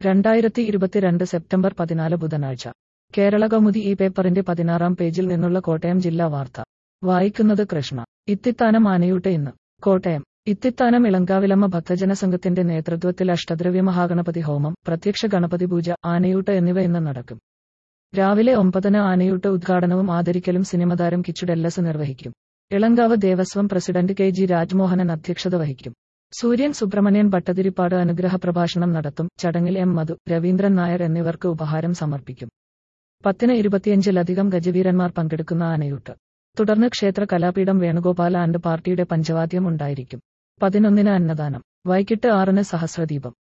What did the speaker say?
രണ്ടായിരത്തി ഇരുപത്തിരണ്ട് സെപ്റ്റംബർ പതിനാല് ബുധനാഴ്ച കേരള കൗമുദി ഈ പേപ്പറിന്റെ പതിനാറാം പേജിൽ നിന്നുള്ള കോട്ടയം ജില്ലാ വാർത്ത വായിക്കുന്നത് കൃഷ്ണ ഇത്തിത്താനം ആനയൂട്ട് ഇന്ന് കോട്ടയം ഇത്തിത്താനം ഇളങ്കാവിലമ്മ ഭക്തജന സംഘത്തിന്റെ നേതൃത്വത്തിൽ അഷ്ടദ്രവ്യ മഹാഗണപതി ഹോമം പ്രത്യക്ഷ ഗണപതി പൂജ ആനയൂട്ട് എന്നിവ ഇന്ന് നടക്കും രാവിലെ ഒമ്പതിന് ആനയൂട്ട് ഉദ്ഘാടനവും ആദരിക്കലും സിനിമതാരം കിച്ചു ഡെല്ലസ് നിർവഹിക്കും Ilankavu Devaswom president K G Rajmohanan അധ്യക്ഷത വഹിക്കും സൂര്യൻ സുബ്രഹ്മണ്യൻ ഭട്ടതിരിപ്പാട് അനുഗ്രഹ പ്രഭാഷണം നടത്തും ചടങ്ങിൽ എം മധു രവീന്ദ്രൻ നായർ എന്നിവർക്ക് ഉപഹാരം സമർപ്പിക്കും പത്തിന് ഇരുപത്തിയഞ്ചിലധികം ഗജവീരന്മാർ പങ്കെടുക്കുന്ന ആനയൂട്ട് തുടർന്ന് ക്ഷേത്ര കലാപീഠം വേണുഗോപാല ആൻഡ് പാർട്ടിയുടെ പഞ്ചവാദ്യം ഉണ്ടായിരിക്കും പതിനൊന്നിന് അന്നദാനം വൈകിട്ട് ആറിന് സഹസ്രദീപം